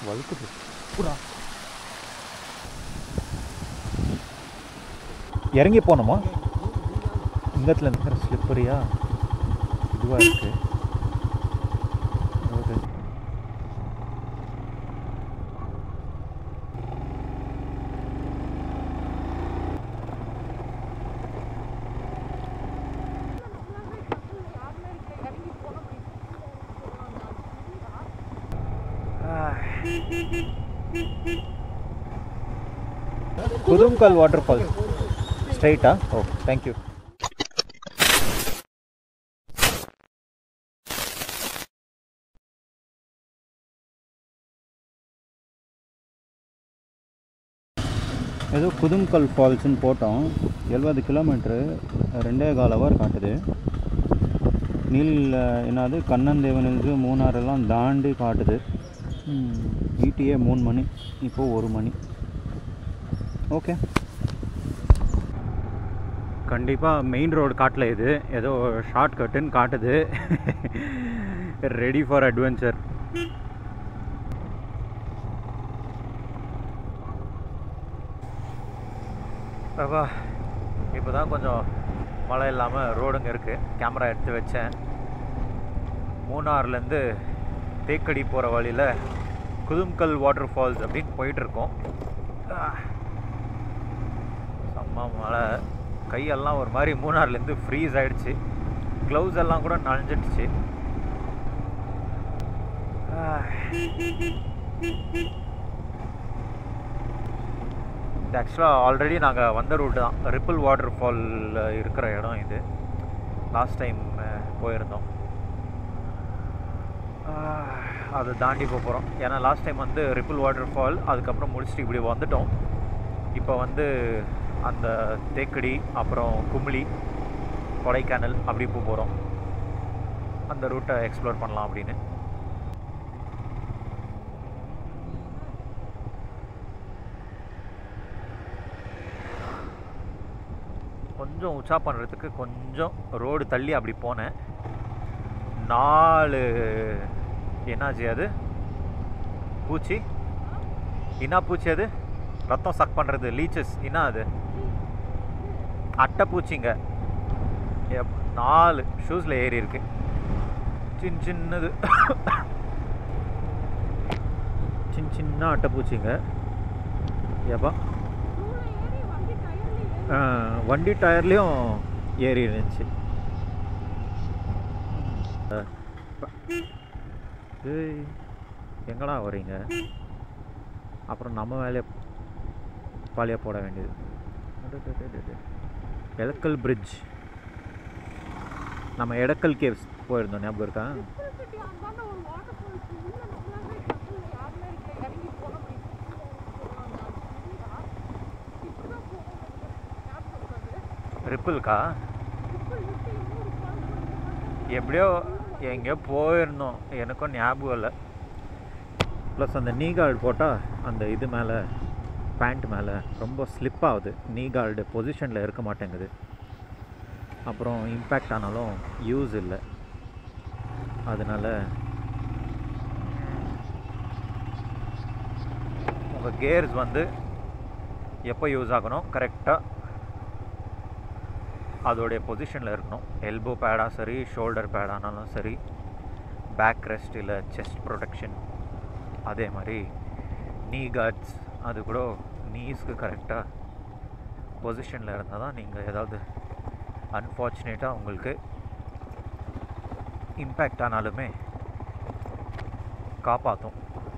வழுக்குது புறா இறங்கி போகணுமா இங்கத்தில் இருக்கிற ஸ்லிப்பரியா இதுவாக இருக்கு ரோடு குதும்கல் வாட்டர் ஃபால்ஸ் ஸ்ட்ரைட்டா ஓ தேங்க்யூ ஏதோ குதும்கல் ஃபால்ஸ்னு போட்டோம் எழுபது கிலோமீட்ரு ரெண்டே கால் ஹவர் காட்டுது நீல் என்னது கண்ணந்தேவனுக்கு மூணாரெல்லாம் தாண்டி காட்டுது ஈட்டியே மூணு மணி இப்போது ஒரு மணி ஓகே கண்டிப்பாக மெயின் ரோடு காட்டல இது ஏதோ ஷார்ட் கட்டுன்னு காட்டுது ரெடி ஃபார் அட்வென்ச்சர் அப்பா இப்போ தான் கொஞ்சம் மழை இல்லாமல் ரோடுங்க இருக்குது கேமரா எடுத்து வச்சேன் மூணாறுலேருந்து தேக்கடி போகிற வழியில் குதும்கல் வாட்டர் ஃபால்ஸ் அப்படின்னு போயிட்டுருக்கோம் செம்ம மழை கையெல்லாம் ஒரு மாதிரி மூணாறுலேருந்து ஃப்ரீஸ் ஆகிடுச்சு க்ளவுஸ் எல்லாம் கூட நனைஞ்சிடுச்சு இது ஆக்சுவலாக ஆல்ரெடி நாங்கள் வந்த ரூட்டு தான் ரிப்பிள் வாட்டர் ஃபால் இருக்கிற இடம் இது லாஸ்ட் டைம் போயிருந்தோம் அதை தாண்டி போக போகிறோம் ஏன்னா லாஸ்ட் டைம் வந்து ரிப்பிள் வாட்டர் ஃபால் அதுக்கப்புறம் முடிச்சுட்டு இப்படி வந்துட்டோம் இப்போ வந்து அந்த தேக்கடி அப்புறம் கும்ளி கொடைக்கானல் அப்படி போக போகிறோம் அந்த ரூட்டை எக்ஸ்ப்ளோர் பண்ணலாம் அப்படின்னு கொஞ்சம் உச்சா பண்ணுறதுக்கு கொஞ்சம் ரோடு தள்ளி அப்படி போனேன் நாலு என்னாச்சு அது பூச்சி என்ன பூச்சி அது ரத்தம் சக் பண்ணுறது லீச்சஸ் என்ன அது அட்டை பூச்சிங்க எப் நாலு ஷூஸில் ஏறி இருக்கு சின்ன சின்னது சின்ன சின்ன அட்டை பூச்சிங்க ஏப்பா வண்டி டயர்லேயும் ஏறி இருந்துச்சு ஏய் எங்கடா வரீங்க அப்புறம் நம்ம வேலையை பாலியாக போட வேண்டியது எடக்கல் பிரிட்ஜ் நம்ம எடக்கல் கேவ்ஸ் போயிருந்தோம் ஞாபகம் இருக்கா ரிப்பிள்க்கா எப்படியோ எங்கேயோ போயிருந்தோம் எனக்கும் ஞாபகம் இல்லை ப்ளஸ் அந்த நீ கார்டு போட்டால் அந்த இது மேலே பேண்ட் மேலே ரொம்ப ஸ்லிப் ஆகுது நீ கார்டு பொசிஷனில் இருக்க மாட்டேங்குது அப்புறம் இம்பேக்ட் ஆனாலும் யூஸ் இல்லை அதனால் உங்கள் கேர்ஸ் வந்து எப்போ யூஸ் ஆகணும் கரெக்டாக அதோடைய பொசிஷனில் இருக்கணும் எல்போ பேடாக சரி ஷோல்டர் பேடானாலும் சரி பேக் ரெஸ்ட் இல்லை செஸ்ட் ப்ரொடெக்ஷன் அதே மாதிரி நீ கார்ட்ஸ் அது கூட நீஸ்க்கு கரெக்டாக பொசிஷனில் இருந்தால் தான் நீங்கள் ஏதாவது அன்ஃபார்ச்சுனேட்டாக உங்களுக்கு இம்பேக்ட் ஆனாலுமே காப்பாற்றும்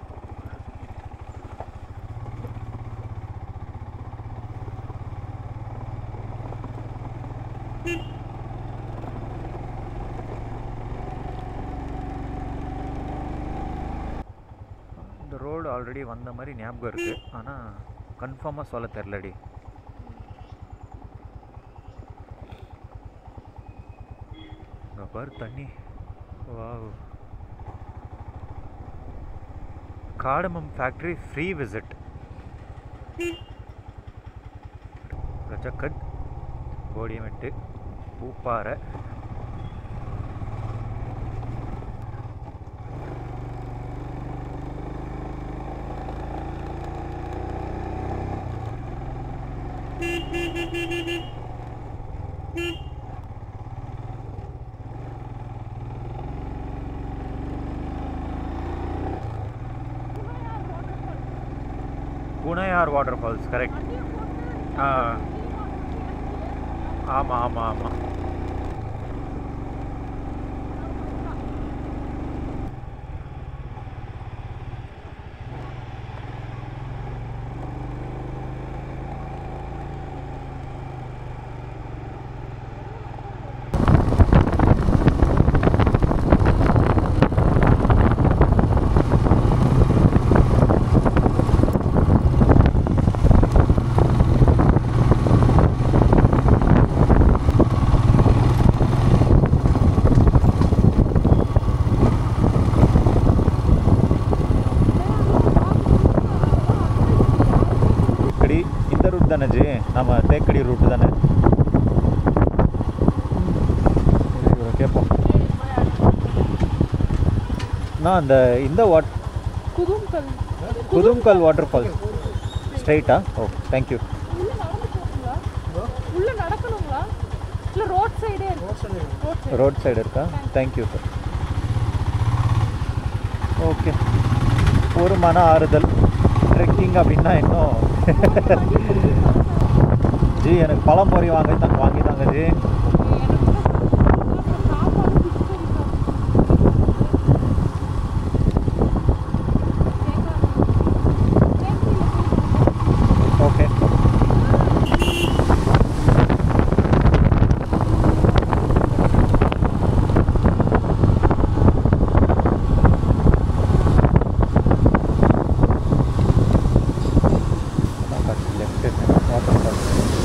இந்த ரோடு ஆல்ரெடி வந்த மாதிரி ஞாபகம் இருக்குது ஆனால் கன்ஃபார்மாக சொல்ல தெரிலடி இங்கே பாரு தண்ணி wow cardamom factory free visit Rajakkad Kodiyamettu Poopara Ayyanar water falls correct ஆ ஆமாம் ஆமாம் ஆமாம் தேக்கடி இந்த ரூட் தானே ஜி நம்ம தேக்கடி ரூட் தானே சரி, இவரை கேட்போம் நான் அந்த இந்த what Kuthumkal Kuthumkal water falls ஸ்ட்ரைட்டா ஓ தேங்க்யூ உள்ள நடந்து போகுங்களா உள்ள நடக்கணுங்களா இல்ல ரோட் சைடே road side road side road side இருக்கா தேங்க்யூ சார் ஓகே ஒரு மன ஆறுதல் ட்ரெக்கிங் அப்படின்னா இன்னும் ஜி எனக்கு பழம் பொறி வாங்கி தாங்க வாங்கி தாங்க ji okay left water falls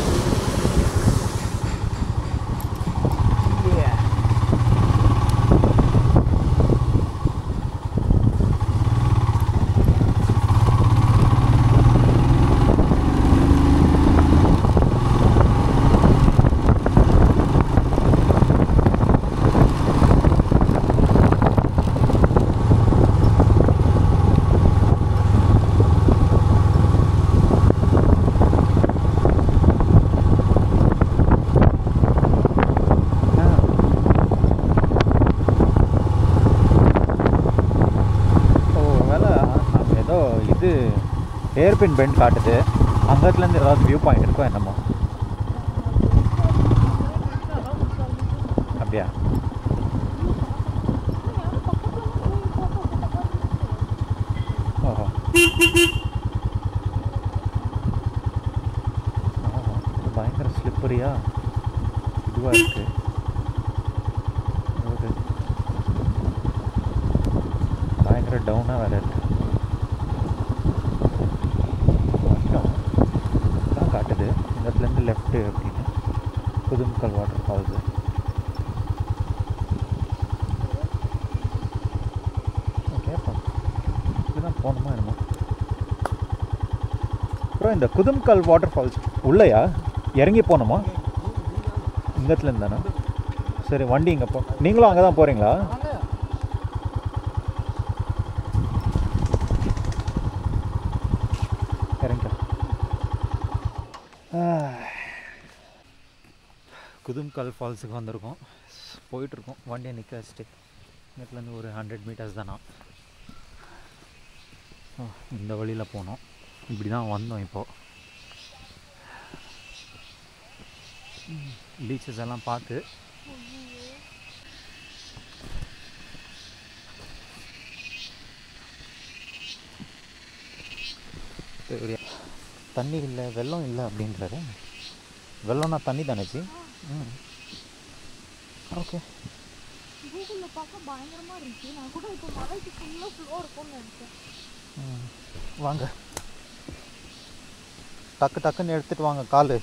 ஓ வேலை அங்கே ஏதோ இது ஏர்பின் பெண்ட் காட்டுது அங்கத்துலேருந்து ஏதாவது வியூ பாயிண்ட் இருக்கோ என்னமோ அப்படியா ஓஹோ ஓஹோ இது பயங்கர ஸ்லிப்பரியா இதுவாக இருக்கு ஒரு பயங்கர டவுனாக வேறு இருக்கு கொஞ்சம் தான் காட்டுது இந்த இடத்துலேருந்து லெஃப்ட்டு அப்படின்னு புதுமுக்கல் வாட்டர் ஃபால்ஸு கேட்போம் இதுதான் போகணுமா என்னமோ அப்புறம் இந்த குதும்கல் வாட்டர் ஃபால்ஸ் உள்ளையா இறங்கி போகணுமா இங்கத்துலேருந்து தானே சரி வண்டி இங்கே போ நீங்களும் அங்கே தான் போகிறீங்களா இறங்க குதும்கல் ஃபால்ஸுக்கு வந்திருக்கோம் போயிட்டுருக்கோம் வண்டியை நிற்க வச்சுட்டு இங்கத்துலேருந்து ஒரு ஹண்ட்ரட் மீட்டர்ஸ் தானா ஆ, இந்த வழியில் போனோம் இப்படி தான் வந்தோம் இப்போது பீச்சஸ் எல்லாம் பார்த்து சரி. தண்ணி இல்லை வெள்ளம் இல்லை அப்படின்றாரு வெள்ளம்னா தண்ணி தானேச்சு ம் ஓகே கூகுளில் பார்க்க பயங்கரமா இருந்துச்சு நான் கூட இப்போ மலைக்கு ஃபுல்லாக ஃப்ளோ இருக்கும்னு நினைச்சேன் ம். வாங்க டக்கு டக்குன்னு எடுத்துட்டு வாங்க காலு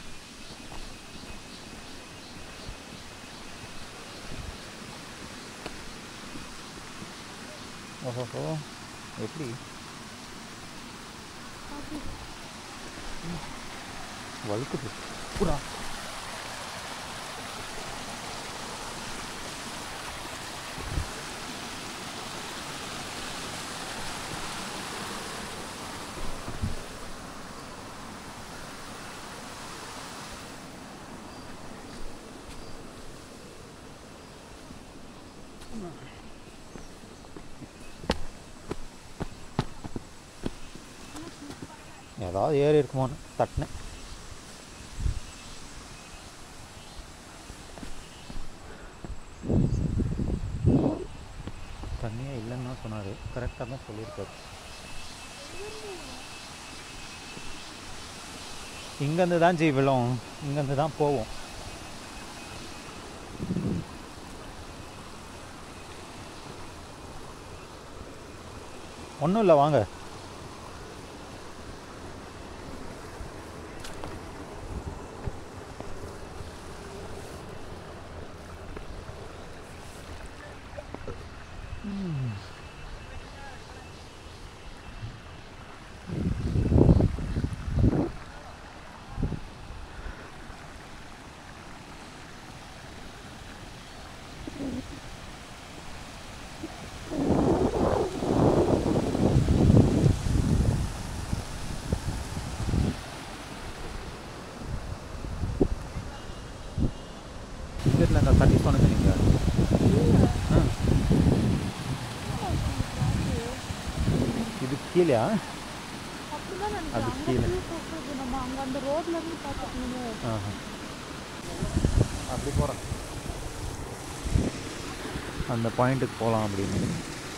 ஓஹோ எப்படி வழுக்குது புறா ஏதாவது ஏறி இருக்குமோன்னு தட்டினேன் தண்ணியே இல்லைன்னு தான் சொன்னார் கரெக்டாக தான் சொல்லியிருக்காரு இங்கேருந்து தான் ஜி விழும் இங்கேருந்து தான் போவோம் ஒன்றும் இல்லை வாங்க இல்லை இந்த தண்ணி சொன்னது நீங்கள் ஆ இது கீழே அப்படிதான் அது நினைக்கிறேன் கீழே. அங்க view பார்க்கறது நம்ம அங்க அந்த ரோட்ல இருந்து பார்த்துக்கணுமோ ஆஹா. அப்படி போகிறேன் அந்த பாயிண்ட்டுக்கு போகலாம் அப்படின்னு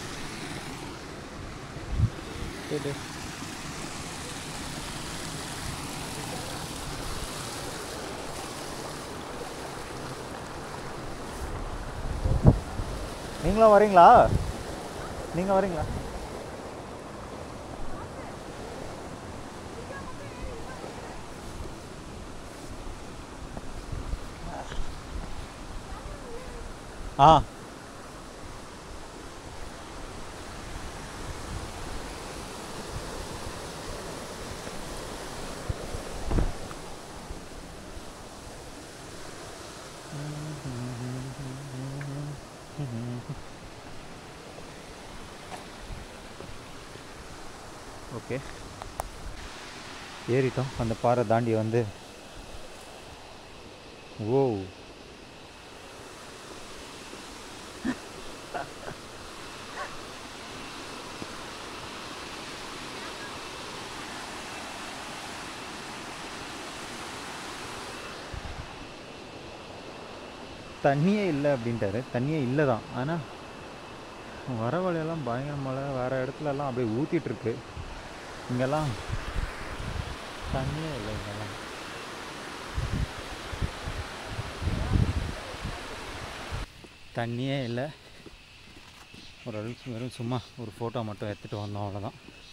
சரி நீங்களும் வரீங்களா நீங்கள் வரீங்களா ஆ ஓகே ஏறிட்டோம் அந்த பாறை தாண்டி வந்து ஓ தண்ணியே இல்லை அப்படின்ட்டாரு தண்ணியே இல்லை தான் ஆனால் வர வழியெல்லாம் பயங்கர மழை வேறு இடத்துலலாம் அப்படியே ஊற்றிட்டு இருக்கு இங்கெல்லாம் தண்ணியே இல்லை இங்கெல்லாம் தண்ணியே இல்லை ஒரு அளவுக்கு வெறும் சும்மா ஒரு ஃபோட்டோ மட்டும் எடுத்துகிட்டு வந்தோம் அவ்வளோதான்